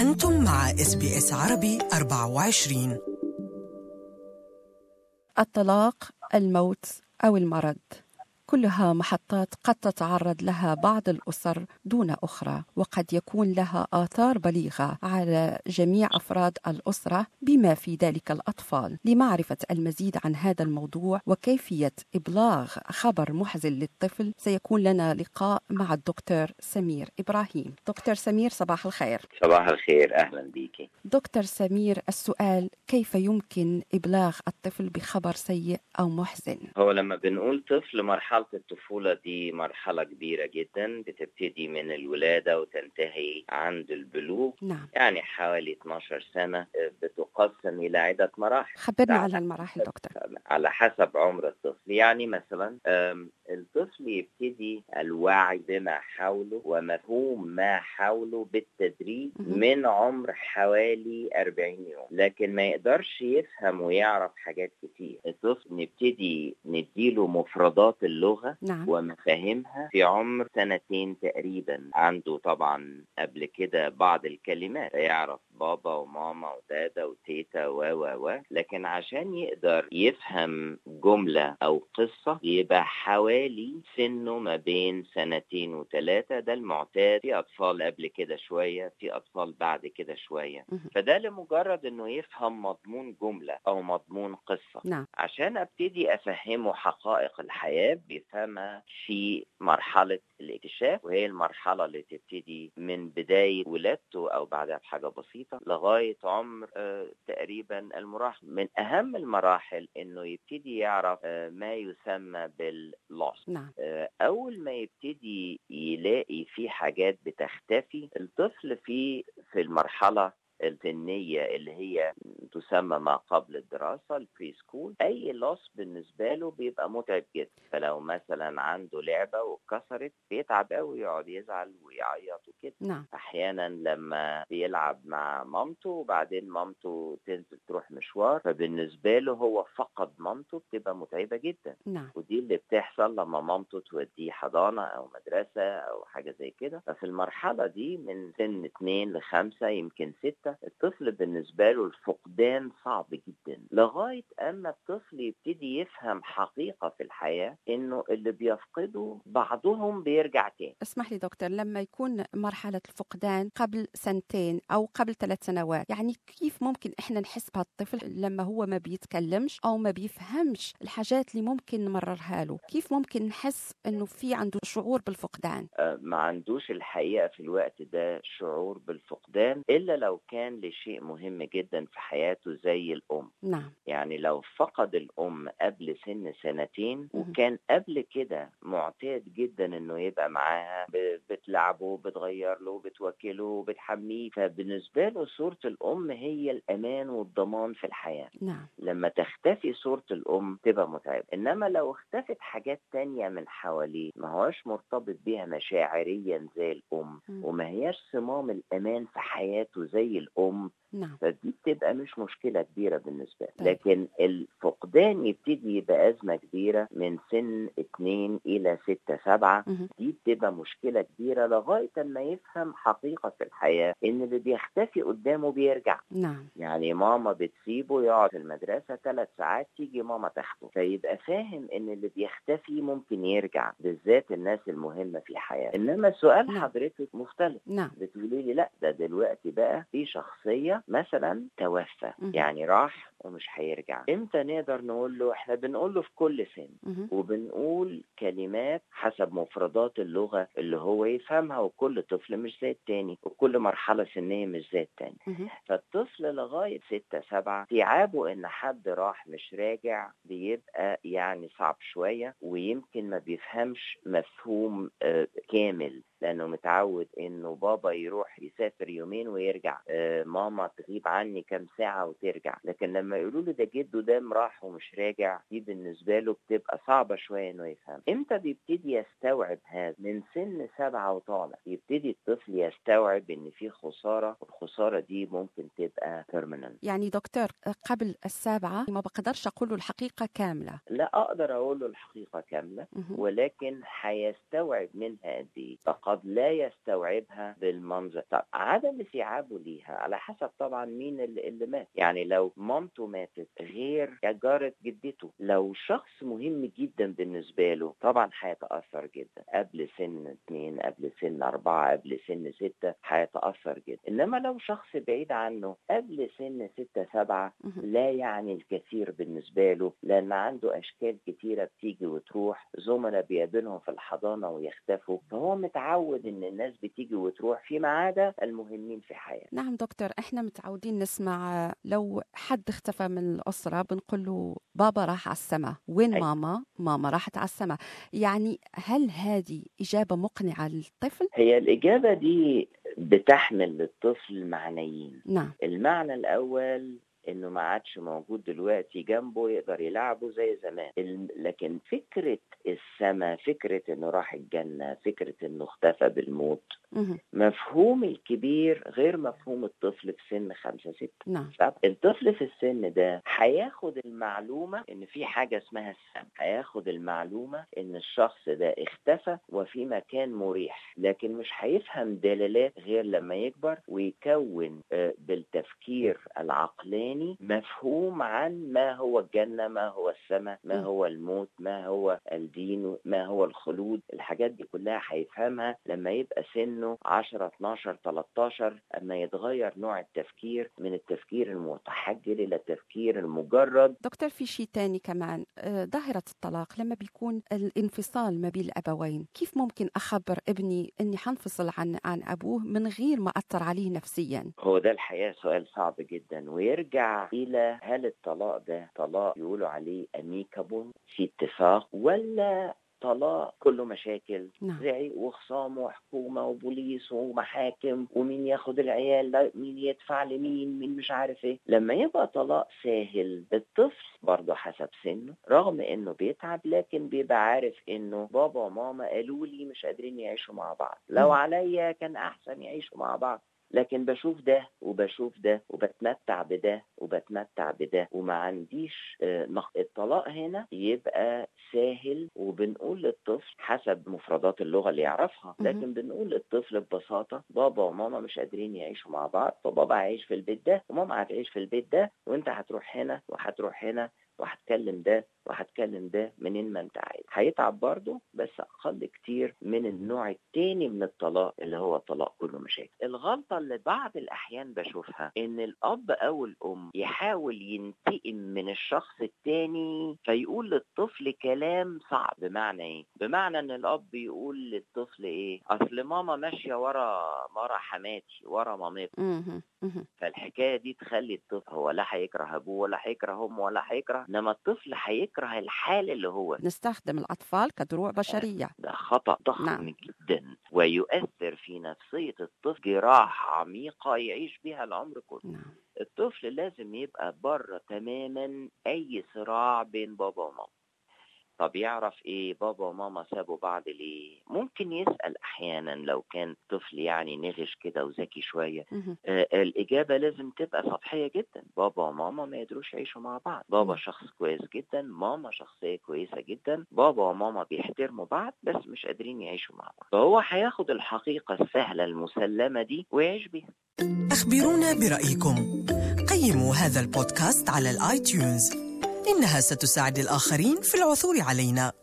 أنتم مع اس بي اس عربي 24 الطلاق الموت أو المرض كلها محطات قد تتعرض لها بعض الأسر دون أخرى وقد يكون لها آثار بليغة على جميع أفراد الأسرة بما في ذلك الأطفال لمعرفة المزيد عن هذا الموضوع وكيفية إبلاغ خبر محزن للطفل سيكون لنا لقاء مع الدكتور سمير إبراهيم دكتور سمير صباح الخير صباح الخير اهلا بيكي دكتور سمير السؤال كيف يمكن إبلاغ الطفل بخبر سيء أو محزن هو لما بنقول طفل مرحله الطفوله دي مرحله كبيره جدا بتبتدي من الولاده وتنتهي عند البلوغ نعم يعني حوالي 12 سنه بتقسم الى عده مراحل خبرنا نعم. على المراحل دكتور على حسب عمر الطفل يعني مثلا أم، الطفل يبتدي الوعي بما حوله ومفهوم ما حوله بالتدريج مهم. من عمر حوالي 40 يوم لكن ما يقدرش يفهم ويعرف حاجات كتير الطفل نبتدي نديله مفردات اللغة نعم ومفاهيمها في عمر سنتين تقريبا عنده طبعا قبل كده بعض الكلمات يعرف بابا وماما ودادا وتيتا و و و لكن عشان يقدر يفهم جملة أو قصة يبقى حوالي سنه ما بين سنتين وثلاثة ده المعتاد في أطفال قبل كده شوية في أطفال بعد كده شوية مهم. فده لمجرد إنه يفهم مضمون جملة أو مضمون قصة نعم عشان ابتدي افهمه حقائق الحياه بيفهمها في مرحله الاكتشاف وهي المرحله اللي تبتدي من بدايه ولادته او بعدها بحاجه بسيطه لغايه عمر آه تقريبا المراهقه من اهم المراحل انه يبتدي يعرف آه ما يسمى باللوس نعم آه، أول ما يبتدي يلاقي في حاجات بتختفي الطفل في في المرحلة السنية اللي هي تسمى ما قبل الدراسة البري سكول أي لوس بالنسبة له بيبقى متعب جدا فلو مثلا عنده لعبة واتكسرت بيتعب قوي يقعد يزعل ويعيط وكده نعم احيانا لما بيلعب مع مامته وبعدين مامته تنزل تروح مشوار فبالنسبه له هو فقد مامته بتبقى متعبه جدا نعم ودي اللي بتحصل لما مامته توديه حضانه او مدرسه او حاجه زي كده ففي المرحله دي من سن اتنين لخمسه يمكن سته الطفل بالنسبه له الفقدان صعب جدا لغايه اما الطفل يبتدي يفهم حقيقه في الحياه انه اللي بيفقده بعضهم بيرجع تاني اسمح لي دكتور لما يكون مرحلة الفقدان قبل سنتين أو قبل ثلاث سنوات يعني كيف ممكن إحنا نحس بهالطفل لما هو ما بيتكلمش أو ما بيفهمش الحاجات اللي ممكن نمررها له كيف ممكن نحس إنه في عنده شعور بالفقدان آه، ما عندوش الحقيقة في الوقت ده شعور بالفقدان إلا لو كان لشيء مهم جدا في حياته زي الأم نعم يعني لو فقد الأم قبل سن سنتين مهم. وكان قبل كده معتاد جدا إنه يبقى معاها ب- بتلعبه بتغير له بتوكله بتحميه فبالنسبة له صورة الأم هي الأمان والضمان في الحياة نعم لما تختفي صورة الأم تبقى متعبة إنما لو اختفت حاجات تانية من حواليه ما هوش مرتبط بيها مشاعريا زي الأم مم. وما هياش صمام الأمان في حياته زي الأم نعم فدي بتبقى مش مشكلة كبيرة بالنسبة له طيب. لكن الفقدان يبتدي يبقى أزمة كبيرة من سن اتنين إلى ستة سبعة مهم. دي بتبقى مشكلة كبيرة لغاية ما يفهم حقيقة في الحياة إن اللي بيختفي قدامه بيرجع نعم يعني ماما بتسيبه يقعد في المدرسة ثلاث ساعات تيجي ماما تاخده فيبقى فاهم ان اللي بيختفي ممكن يرجع بالذات الناس المهمة في الحياة انما سؤال نعم. حضرتك مختلف نعم بتقولي لي لا ده دلوقتي بقى في شخصية مثلا توفى مهم. يعني راح ومش هيرجع امتى نقدر نقول له احنا بنقول له في كل سن مهم. وبنقول كلمات حسب مفردات اللغة اللي هو يفهمها وكل طفل مش زي التاني وكل مرحلة سنية مش زي التاني مهم. فالطفل لغاية ستة سبعة استيعابه إن حد راح مش راجع بيبقى يعني صعب شوية ويمكن ما بيفهمش مفهوم آه، كامل لأنه متعود إنه بابا يروح يسافر يومين ويرجع آه، ماما تغيب عني كام ساعة وترجع لكن لما يقولوا له ده جده ده راح ومش راجع دي بالنسبة له بتبقى صعبة شوية إنه يفهم إمتى بيبتدي يستوعب هذا من سن سبعة وطالع يبتدي الطفل يستوعب إن في خسارة والخسارة دي ممكن تبقى permanent يعني دكتور قبل السابعة ما بقدرش أقول له الحقيقة كاملة لا أقدر أقول له الحقيقة كاملة مهم. ولكن هيستوعب منها قد ايه فقد لا يستوعبها بالمنظر طب عدم استيعاب استيعابه ليها على حسب طبعا مين اللي, اللي مات يعني لو مامته ماتت غير جارة جدته لو شخص مهم جدا بالنسبة له طبعا هيتأثر جدا قبل سن اثنين قبل سن أربعة قبل سن ستة هيتأثر جدا إنما لو شخص بعيد عنه قبل سن ستة سبعة لا يعني الكثير بالنسبة له لأن عنده أشكال كتيرة بتيجي وتروح زملاء بيقابلهم في الحضانة ويختفوا فهو متعود إن الناس بتيجي وتروح فيما عدا المهمين في حياته نعم دكتور احنا متعودين نسمع لو حد اختفى من الأسرة بنقول له بابا راح على السماء وين أي. ماما ماما راحت على السماء يعني هل هذه إجابة مقنعة للطفل هي الإجابة دي بتحمل للطفل معنيين نعم المعنى الأول انه ما عادش موجود دلوقتي جنبه يقدر يلعبه زي زمان ال- لكن فكرة السماء فكرة انه راح الجنة فكرة انه اختفى بالموت مهم. مفهوم الكبير غير مفهوم الطفل في سن خمسة ستة نعم طب الطفل في السن ده هياخد المعلومة ان في حاجة اسمها السمع هياخد المعلومة ان الشخص ده اختفى وفي مكان مريح لكن مش هيفهم دلالات غير لما يكبر ويكون آه، بالتفكير العقلاني مفهوم عن ما هو الجنة ما هو السماء ما م. هو الموت ما هو الدين ما هو الخلود الحاجات دي كلها هيفهمها لما يبقى سنه 10 12 13 اما يتغير نوع التفكير من التفكير المتحجر الى التفكير المجرد دكتور في شيء تاني كمان آه، ظاهرة الطلاق لما بيكون الانفصال ما بين الأبوين كيف ممكن أخبر ابني أني حنفصل عن عن أبوه من غير ما أثر عليه نفسيا هو ده الحقيقه سؤال صعب جدا ويرجع الى هل الطلاق ده طلاق يقولوا عليه اميكابل في اتفاق ولا طلاق كله مشاكل نعم زعيق وخصام وحكومه وبوليس ومحاكم ومين ياخد العيال لا مين يدفع لمين مين مش عارف ايه لما يبقى طلاق ساهل الطفل برضه حسب سنه رغم انه بيتعب لكن بيبقى عارف انه بابا وماما قالوا لي مش قادرين يعيشوا مع بعض لو مم. عليا كان احسن يعيشوا مع بعض لكن بشوف ده وبشوف ده وبتمتع بده وبتمتع بده وما عنديش آه، نق- الطلاق هنا يبقى سهل وبنقول للطفل حسب مفردات اللغة اللي يعرفها مهم. لكن بنقول للطفل ببساطة بابا وماما مش قادرين يعيشوا مع بعض فبابا هيعيش في البيت ده وماما هتعيش في البيت ده وانت هتروح هنا وهتروح هنا وهتكلم ده وهتكلم ده منين ما انت عايز هيتعب برضه بس اقل كتير من النوع التاني من الطلاق اللي هو الطلاق كله مشاكل الغلطة اللي بعض الاحيان بشوفها ان الاب او الام يحاول ينتقم من الشخص التاني فيقول للطفل كلام صعب بمعنى ايه بمعنى ان الاب يقول للطفل ايه اصل ماما ماشية ورا ورا حماتي ورا مامتي مهم. مهم. فالحكايه دي تخلي الطفل هو لا هيكره ابوه ولا هيكره امه ولا هيكره انما الطفل هيكره الحال اللي هو نستخدم الأطفال كدروع بشرية ده خطا ضخم نعم. نعم. جدا ويؤثر في نفسيه الطفل جراحه عميقه يعيش بها العمر كله نعم الطفل لازم يبقى بره تماما اي صراع بين بابا وماما طب يعرف ايه بابا وماما سابوا بعض ليه ممكن يسأل احيانا لو كان طفل يعني نغش كده وذكي شوية مهم. آه، الإجابة لازم تبقى سطحية جدا بابا وماما ما يقدروش يعيشوا مع بعض بابا مم. شخص كويس جدا ماما شخصية كويسة جدا بابا وماما بيحترموا بعض بس مش قادرين يعيشوا مع بعض فهو هياخد الحقيقة السهلة المسلمة دي ويعيش بيها أخبرونا برأيكم قيموا هذا البودكاست على الآيتيونز إنها ستساعد الآخرين في العثور علينا